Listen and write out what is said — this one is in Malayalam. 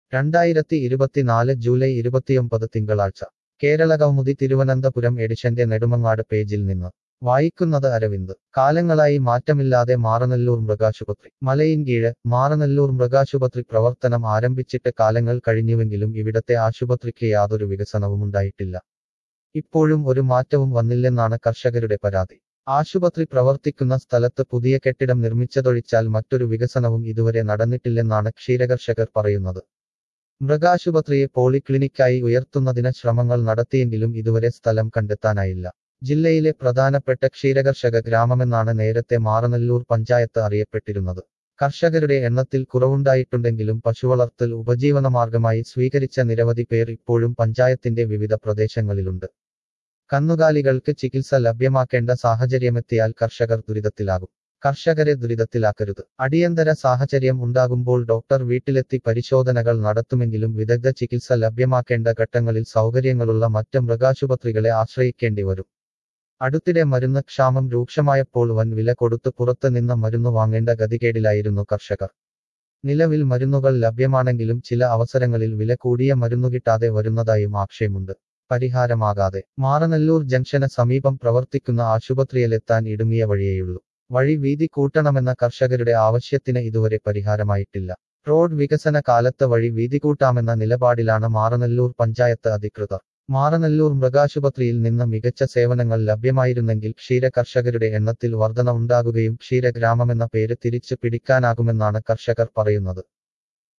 രണ്ടായിരത്തി ഇരുപത്തിനാല് ജൂലൈ ഇരുപത്തിയൊമ്പത് തിങ്കളാഴ്ച കേരള കൗമുദി തിരുവനന്തപുരം എഡിഷന്റെ നെടുമങ്ങാട് പേജിൽ നിന്ന് വായിക്കുന്നത് അരവിന്ദ് കാലങ്ങളായി മാറ്റമില്ലാതെ മാറനല്ലൂർ മൃഗാശുപത്രി മലയിൻകീഴ് മാറനല്ലൂർ മൃഗാശുപത്രി പ്രവർത്തനം ആരംഭിച്ചിട്ട് കാലങ്ങൾ കഴിഞ്ഞുവെങ്കിലും ഇവിടത്തെ ആശുപത്രിക്ക് യാതൊരു വികസനവുമുണ്ടായിട്ടില്ല ഇപ്പോഴും ഒരു മാറ്റവും വന്നില്ലെന്നാണ് കർഷകരുടെ പരാതി ആശുപത്രി പ്രവർത്തിക്കുന്ന സ്ഥലത്ത് പുതിയ കെട്ടിടം നിർമ്മിച്ചതൊഴിച്ചാൽ മറ്റൊരു വികസനവും ഇതുവരെ നടന്നിട്ടില്ലെന്നാണ് ക്ഷീരകർഷകർ പറയുന്നത് മൃഗാശുപത്രിയെ പോളിക്ലിനിക്കായി ഉയർത്തുന്നതിന് ശ്രമങ്ങൾ നടത്തിയെങ്കിലും ഇതുവരെ സ്ഥലം കണ്ടെത്താനായില്ല ജില്ലയിലെ പ്രധാനപ്പെട്ട ക്ഷീരകർഷക ഗ്രാമമെന്നാണ് നേരത്തെ മാറനല്ലൂർ പഞ്ചായത്ത് അറിയപ്പെട്ടിരുന്നത് കർഷകരുടെ എണ്ണത്തിൽ കുറവുണ്ടായിട്ടുണ്ടെങ്കിലും പശുവളർത്തൽ ഉപജീവനമാർഗമായി സ്വീകരിച്ച നിരവധി പേർ ഇപ്പോഴും പഞ്ചായത്തിന്റെ വിവിധ പ്രദേശങ്ങളിലുണ്ട് കന്നുകാലികൾക്ക് ചികിത്സ ലഭ്യമാക്കേണ്ട സാഹചര്യമെത്തിയാൽ കർഷകർ ദുരിതത്തിലാകും കർഷകരെ ദുരിതത്തിലാക്കരുത് അടിയന്തര സാഹചര്യം ഉണ്ടാകുമ്പോൾ ഡോക്ടർ വീട്ടിലെത്തി പരിശോധനകൾ നടത്തുമെങ്കിലും വിദഗ്ധ ചികിത്സ ലഭ്യമാക്കേണ്ട ഘട്ടങ്ങളിൽ സൗകര്യങ്ങളുള്ള മറ്റ് മൃഗാശുപത്രികളെ ആശ്രയിക്കേണ്ടി വരും അടുത്തിടെ മരുന്ന് ക്ഷാമം രൂക്ഷമായപ്പോൾ വൻ വില കൊടുത്ത് പുറത്ത് നിന്ന് മരുന്ന് വാങ്ങേണ്ട ഗതികേടിലായിരുന്നു കർഷകർ നിലവിൽ മരുന്നുകൾ ലഭ്യമാണെങ്കിലും ചില അവസരങ്ങളിൽ വില കൂടിയ മരുന്നു കിട്ടാതെ വരുന്നതായും ആക്ഷേപമുണ്ട് പരിഹാരമാകാതെ മാറനല്ലൂർ ജംഗ്ഷന് സമീപം പ്രവർത്തിക്കുന്ന ആശുപത്രിയിലെത്താൻ ഇടുങ്ങിയ വഴിയേയുള്ളൂ വഴി വീതി കൂട്ടണമെന്ന കർഷകരുടെ ആവശ്യത്തിന് ഇതുവരെ പരിഹാരമായിട്ടില്ല റോഡ് വികസന കാലത്ത് വഴി വീതി കൂട്ടാമെന്ന നിലപാടിലാണ് മാറനല്ലൂർ പഞ്ചായത്ത് അധികൃതർ മാറനല്ലൂർ മൃഗാശുപത്രിയിൽ നിന്ന് മികച്ച സേവനങ്ങൾ ലഭ്യമായിരുന്നെങ്കിൽ ക്ഷീര കർഷകരുടെ എണ്ണത്തിൽ വർധന ഉണ്ടാകുകയും ക്ഷീരഗ്രാമമെന്ന പേര് തിരിച്ചു പിടിക്കാനാകുമെന്നാണ് കർഷകർ പറയുന്നത്